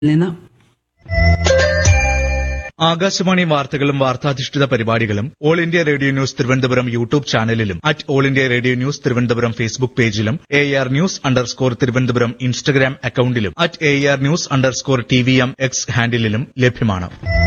നിന്ന് ആകാശവാണി വാർത്തകളും വാർത്താധിഷ്ഠിത പരിപാടികളും all India radio news Thiruvananthapuram YouTube ചാനലിലും at all India radio news Thiruvananthapuram Facebook പേജിലും A R news underscore Thiruvananthapuram Instagram അക്കൌണ്ടിലും at A R news underscore T V M X ഹാൻഡിലും ലഭ്യമാണ്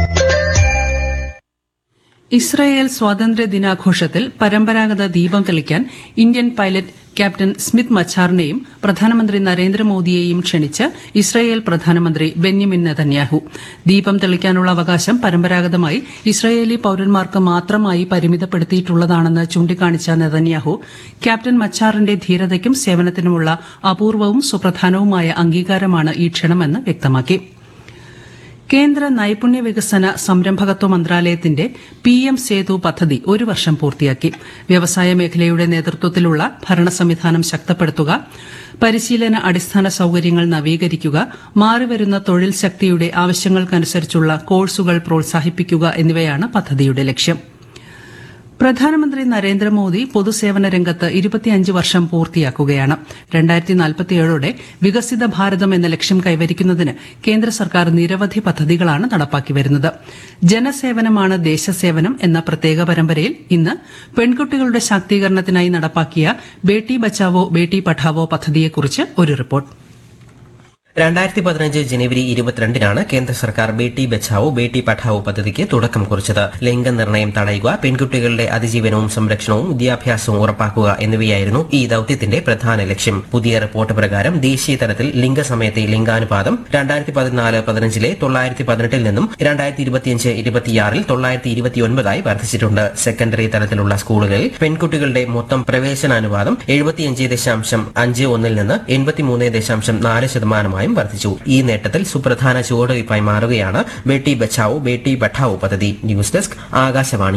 ഇസ്രായേൽ സ്വാതന്ത്ര്യ ദിനാഘോഷത്തിൽ പരമ്പരാഗത ദീപം തെളിക്കാൻ ഇന്ത്യൻ പൈലറ്റ് ക്യാപ്റ്റൻ സ്മിത്ത് മച്ചാറിനെയും പ്രധാനമന്ത്രി നരേന്ദ്രമോദിയെയും ക്ഷണിച്ച് ഇസ്രായേൽ പ്രധാനമന്ത്രി ബെന്യമിൻ നെതന്യാഹു ദീപം തെളിക്കാനുള്ള അവകാശം പരമ്പരാഗതമായി ഇസ്രായേലി പൌരന്മാർക്ക് മാത്രമായി പരിമിതപ്പെടുത്തിയിട്ടുള്ളതാണെന്ന് ചൂണ്ടിക്കാണിച്ച നെതന്യാഹു ക്യാപ്റ്റൻ മച്ചാറിന്റെ ധീരതയ്ക്കും സേവനത്തിനുമുള്ള അപൂർവവും സുപ്രധാനവുമായ അംഗീകാരമാണ് ഈ ക്ഷണമെന്ന് വ്യക്തമാക്കി കേന്ദ്ര നൈപുണ്യ വികസന സംരംഭകത്വ മന്ത്രാലയത്തിന്റെ പി എം സേതു പദ്ധതി ഒരു വർഷം പൂർത്തിയാക്കി വ്യവസായ മേഖലയുടെ നേതൃത്വത്തിലുള്ള ഭരണ സംവിധാനം ശക്തപ്പെടുത്തുക പരിശീലന അടിസ്ഥാന സൌകര്യങ്ങൾ നവീകരിക്കുക മാറിവരുന്ന തൊഴിൽ ശക്തിയുടെ ആവശ്യങ്ങൾക്കനുസരിച്ചുള്ള കോഴ്സുകൾ പ്രോത്സാഹിപ്പിക്കുക എന്നിവയാണ് പദ്ധതിയുടെ ലക്ഷ്യം പ്രധാനമന്ത്രി നരേന്ദ്രമോദി പൊതുസേവന രംഗത്ത് ഇരുപത്തിയഞ്ച് വർഷം പൂർത്തിയാക്കുകയാണ് രണ്ടായിരത്തി നാൽപ്പത്തിയേഴോടെ വികസിത ഭാരതം എന്ന ലക്ഷ്യം കൈവരിക്കുന്നതിന് കേന്ദ്ര സർക്കാർ നിരവധി പദ്ധതികളാണ് നടപ്പാക്കി വരുന്നത് ജനസേവനമാണ് ദേശസേവനം എന്ന പ്രത്യേക പരമ്പരയിൽ ഇന്ന് പെൺകുട്ടികളുടെ ശാക്തീകരണത്തിനായി നടപ്പാക്കിയ ബേട്ടി ബച്ചാവോ ബേട്ടി പഠാവോ പദ്ധതിയെക്കുറിച്ച് ഒരു റിപ്പോർട്ട് രണ്ടായിരത്തി പതിനഞ്ച് ജനുവരി ഇരുപത്തിരണ്ടിനാണ് കേന്ദ്ര സർക്കാർ ബേട്ടി ബച്ചാവോ ബേട്ടി പഠാവോ പദ്ധതിക്ക് തുടക്കം കുറിച്ചത് ലിംഗനിർണ്ണയം തടയുക പെൺകുട്ടികളുടെ അതിജീവനവും സംരക്ഷണവും വിദ്യാഭ്യാസവും ഉറപ്പാക്കുക എന്നിവയായിരുന്നു ഈ ദൌത്യത്തിന്റെ പ്രധാന ലക്ഷ്യം പുതിയ റിപ്പോർട്ട് പ്രകാരം ദേശീയ തലത്തിൽ ലിംഗസമയത്തെ ലിംഗാനുപാതം രണ്ടായിരത്തി പതിനാല് പതിനഞ്ചിലെ തൊള്ളായിരത്തി പതിനെട്ടിൽ നിന്നും രണ്ടായിരത്തി ഇരുപത്തിയഞ്ച് ഇരുപത്തിയാറിൽ തൊള്ളായിരത്തി ഇരുപത്തിയൊൻപതായി വർദ്ധിച്ചിട്ടുണ്ട് സെക്കൻഡറി തലത്തിലുള്ള സ്കൂളുകളിൽ പെൺകുട്ടികളുടെ മൊത്തം പ്രവേശനാനുപാതം എഴുപത്തിയഞ്ച് ദശാംശം അഞ്ച് ഒന്നിൽ നിന്ന് എൺപത്തിമൂന്ന് ദശാംശം നാല് ശതമാനമായും വർദ്ധിച്ചു ഈ നേട്ടത്തിൽ സുപ്രധാന ചുവടുവയ്പായി മാറുകയാണ് ബേട്ടി ബച്ചാവോ ബേട്ടി പഠാവോ പദ്ധതി ന്യൂസ് ഡെസ്ക് ആകാശവാണി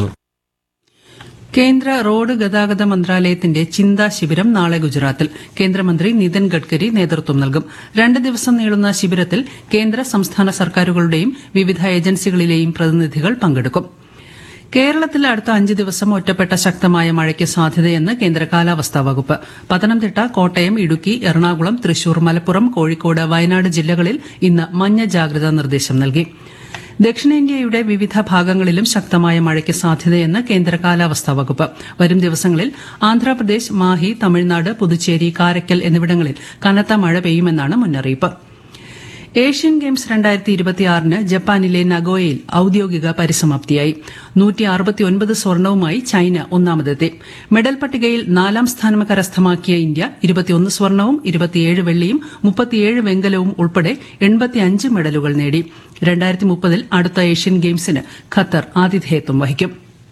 കേന്ദ്ര റോഡ് ഗതാഗത മന്ത്രാലയത്തിന്റെ ചിന്താ ശിബിരം നാളെ ഗുജറാത്തിൽ കേന്ദ്രമന്ത്രി നിതിൻ ഗഡ്കരി നേതൃത്വം നൽകും രണ്ട് ദിവസം നീളുന്ന ശിബിരത്തിൽ കേന്ദ്ര സംസ്ഥാന സർക്കാരുകളുടെയും വിവിധ ഏജൻസികളിലെയും പ്രതിനിധികൾ പങ്കെടുക്കും കേരളത്തിൽ അടുത്ത അഞ്ച് ദിവസം ഒറ്റപ്പെട്ട ശക്തമായ മഴയ്ക്ക് സാധ്യതയെന്ന് കേന്ദ്ര കാലാവസ്ഥാ വകുപ്പ് പത്തനംതിട്ട കോട്ടയം ഇടുക്കി എറണാകുളം തൃശൂർ മലപ്പുറം കോഴിക്കോട് വയനാട് ജില്ലകളിൽ ഇന്ന് മഞ്ഞ ജാഗ്രതാ നിർദ്ദേശം നൽകി ദക്ഷിണേന്ത്യയുടെ വിവിധ ഭാഗങ്ങളിലും ശക്തമായ മഴയ്ക്ക് സാധ്യതയെന്ന് കേന്ദ്ര കാലാവസ്ഥാ വകുപ്പ് വരും ദിവസങ്ങളിൽ ആന്ധ്രാപ്രദേശ് മാഹി തമിഴ്നാട് പുതുച്ചേരി കാരയ്ക്കൽ എന്നിവിടങ്ങളിൽ കനത്ത മഴ പെയ്യുമെന്നാണ് മുന്നറിയിപ്പ് ഏഷ്യൻ ഗെയിംസ് രണ്ടായിരത്തി ഇരുപത്തിയാറിന് ജപ്പാനിലെ നഗോയയിൽ ഔദ്യോഗിക പരിസമാപ്തിയായി നൂറ്റി അറുപത്തിയൊൻപത് സ്വർണവുമായി ചൈന ഒന്നാമതെത്തി മെഡൽ പട്ടികയിൽ നാലാം സ്ഥാനം കരസ്ഥമാക്കിയ ഇന്ത്യ ഇരുപത്തിയൊന്ന് സ്വർണവും ഇരുപത്തിയേഴ് വെള്ളിയും മുപ്പത്തിയേഴ് വെങ്കലവും ഉൾപ്പെടെ എൺപത്തിയഞ്ച് മെഡലുകൾ നേടി രണ്ടായിരത്തി മുപ്പതിൽ അടുത്ത ഏഷ്യൻ ഗെയിംസിന് ഖത്തർ ആതിഥേയത്വം വഹിക്കും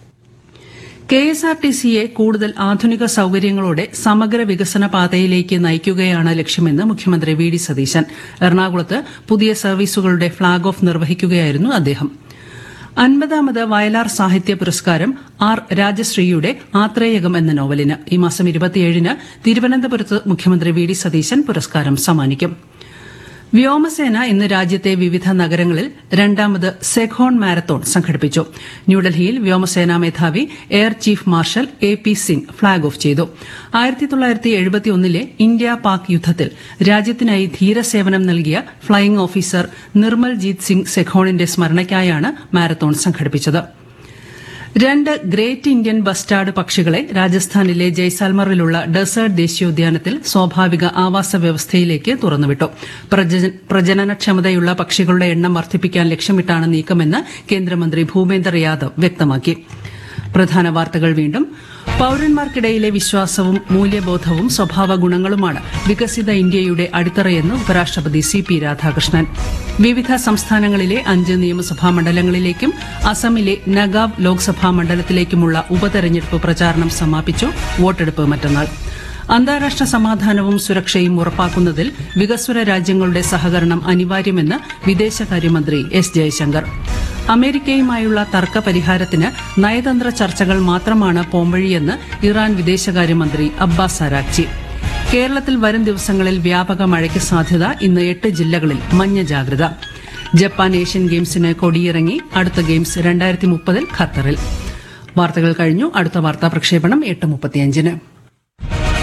കെ എസ് ആർ ടി സിയെ കൂടുതൽ ആധുനിക സൌകര്യങ്ങളോടെ സമഗ്ര വികസന പാതയിലേക്ക് നയിക്കുകയാണ് ലക്ഷ്യമെന്ന് മുഖ്യമന്ത്രി വി ഡി സതീശൻ എറണാകുളത്ത് പുതിയ സർവീസുകളുടെ ഫ്ളാഗ് ഓഫ് നിർവഹിക്കുകയായിരുന്നു അദ്ദേഹം അൻപതാമത് വയലാർ സാഹിത്യ പുരസ്കാരം ആർ രാജശ്രീയുടെ ആത്രേയകം എന്ന നോവലിന് ഈ മാസം ഇരുപത്തിയേഴിന് തിരുവനന്തപുരത്ത് മുഖ്യമന്ത്രി വി ഡി സതീശൻ പുരസ്കാരം സമ്മാനിക്കും വ്യോമസേന ഇന്ന് രാജ്യത്തെ വിവിധ നഗരങ്ങളിൽ രണ്ടാമത് സെഖോൺ മാരത്തോൺ സംഘടിപ്പിച്ചു ന്യൂഡൽഹിയിൽ വ്യോമസേനാ മേധാവി air chief marshal A P Singh flag off ചെയ്തു ആയിരത്തി തൊള്ളായിരത്തി എഴുപത്തിയൊന്നിലെ ഇന്ത്യ പാക് യുദ്ധത്തിൽ രാജ്യത്തിനായി ധീരസേവനം നൽകിയ ഫ്ളൈയിംഗ് ഓഫീസർ നിർമ്മൽ ജീത് സിംഗ് സെഖോണിന്റെ സ്മരണയ്ക്കായാണ് മാരത്തോൺ സംഘടിപ്പിച്ചത് രണ്ട് ഗ്രേറ്റ് ഇന്ത്യൻ ബസ്റ്റാർഡ് പക്ഷികളെ രാജസ്ഥാനിലെ ജയ്സാൽമറിലുള്ള ഡെസേർട്ട് ദേശീയോദ്യാനത്തിൽ സ്വാഭാവിക ആവാസ വ്യവസ്ഥയിലേക്ക് തുറന്നുവിട്ടു പ്രജനനക്ഷമതയുള്ള പക്ഷികളുടെ എണ്ണം വർദ്ധിപ്പിക്കാൻ ലക്ഷ്യമിട്ടാണ് നീക്കമെന്ന് കേന്ദ്രമന്ത്രി ഭൂപേന്ദർ യാദവ് വ്യക്തമാക്കി പ്രധാന വാർത്തകൾ വീണ്ടും പൌരന്മാർക്കിടയിലെ വിശ്വാസവും മൂല്യബോധവും സ്വഭാവ ഗുണങ്ങളുമാണ് വികസിത ഇന്ത്യയുടെ അടിത്തറയെന്ന് ഉപരാഷ്ട്രപതി സി പി രാധാകൃഷ്ണൻ വിവിധ സംസ്ഥാനങ്ങളിലെ അഞ്ച് നിയമസഭാ മണ്ഡലങ്ങളിലേക്കും അസമിലെ നഗാവ് ലോക്സഭാ മണ്ഡലത്തിലേക്കുമുള്ള ഉപതെരഞ്ഞെടുപ്പ് പ്രചാരണം സമാപിച്ചു വോട്ടെടുപ്പ് മറ്റന്നാൾ അന്താരാഷ്ട്ര സമാധാനവും സുരക്ഷയും ഉറപ്പാക്കുന്നതിൽ വികസ്വര രാജ്യങ്ങളുടെ സഹകരണം അനിവാര്യമെന്ന് വിദേശകാര്യമന്ത്രി എസ് ജയശങ്കർ അമേരിക്കയുമായുള്ള തർക്ക പരിഹാരത്തിന് നയതന്ത്ര ചർച്ചകൾ മാത്രമാണ് പോംവഴിയെന്ന് ഇറാൻ വിദേശകാര്യമന്ത്രി അബ്ബാസ് അരാക്ചി കേരളത്തിൽ വരും ദിവസങ്ങളിൽ വ്യാപക മഴയ്ക്ക് സാധ്യത ഇന്ന് എട്ട് ജില്ലകളിൽ മഞ്ഞ ജാഗ്രത ജപ്പാൻ ഏഷ്യൻ ഗെയിംസിന് കൊടിയിറങ്ങി അടുത്ത ഗെയിംസ് രണ്ടായിരത്തി മുപ്പതിൽ ഖത്തറിൽ വാർത്തകൾ കഴിഞ്ഞു അടുത്ത വാർത്താ പ്രക്ഷേപണം എട്ട് മുപ്പത്തിയഞ്ചിന്